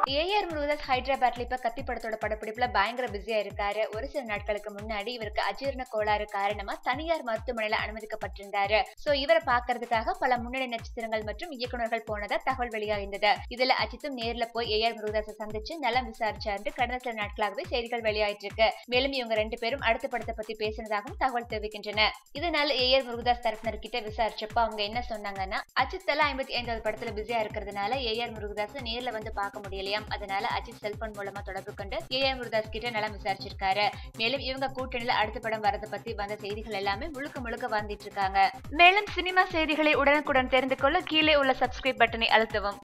AR Murugadoss ஹைதராபாத்ல இப்ப கத்தி படத்தோட படப்பிடிப்புல பயங்கர பிஸியா இருக்காரு ஒரு சில நாட்களுக்கு முன்னாடி இவருக்கு அஜீரண கோளாறு காரணமா தனியார் மருத்துவமனையில அனுமதிக்கப்பட்டிருந்தாரு சோ இவரை பாக்குறதுக்காக பல முன்னணி நட்சத்திரங்கள் மற்றும் இயக்குநர்கள் போனதா தகவல் வெளியாகிருந்தது இதுல அஜித்தும் நேர்ல போய் ஏஆர் முருகதாஸை சந்திச்சு நலம் விசாரிச்சாரு கடந்த சில நாட்களாகவே செய்திகள் வெளியாயிட்டு இருக்கு மேலும் இவங்க ரெண்டு பேரும் அடுத்த படத்தை பத்தி பேசினதாகவும் தகவல் தெரிவிக்கின்றன இதனால ஏஆர் முருகதாஸ் தரப்பினர் கிட்ட விசாரிச்சப்ப அவங்க என்ன சொன்னாங்கன்னா அஜித் தலா ஐம்பத்தி ஐந்தாவது படத்துல பிஸியா இருக்கிறதுனால ஏஆர் முருகதாஸ் நேர்ல வந்து பார்க்க முடியலையாம் அதனால அஜித் செல்போன் மூலமா தொடர்பு கொண்டு ஏஆர் முருகதாஸ் கிட்ட நலம் விசாரிச்சிருக்காரு மேலும் இவங்க கூட்டணியில அடுத்த படம் வரதை பத்தி வந்த செய்திகள் எல்லாமே முழுக்க முழுக்க வந்துட்டு இருக்காங்க மேலும் சினிமா செய்திகளை உடனுக்குடன் தெரிந்து கொள்ள கீழே உள்ள சப்ஸ்கிரைப் பட்டனை அழுத்தவும்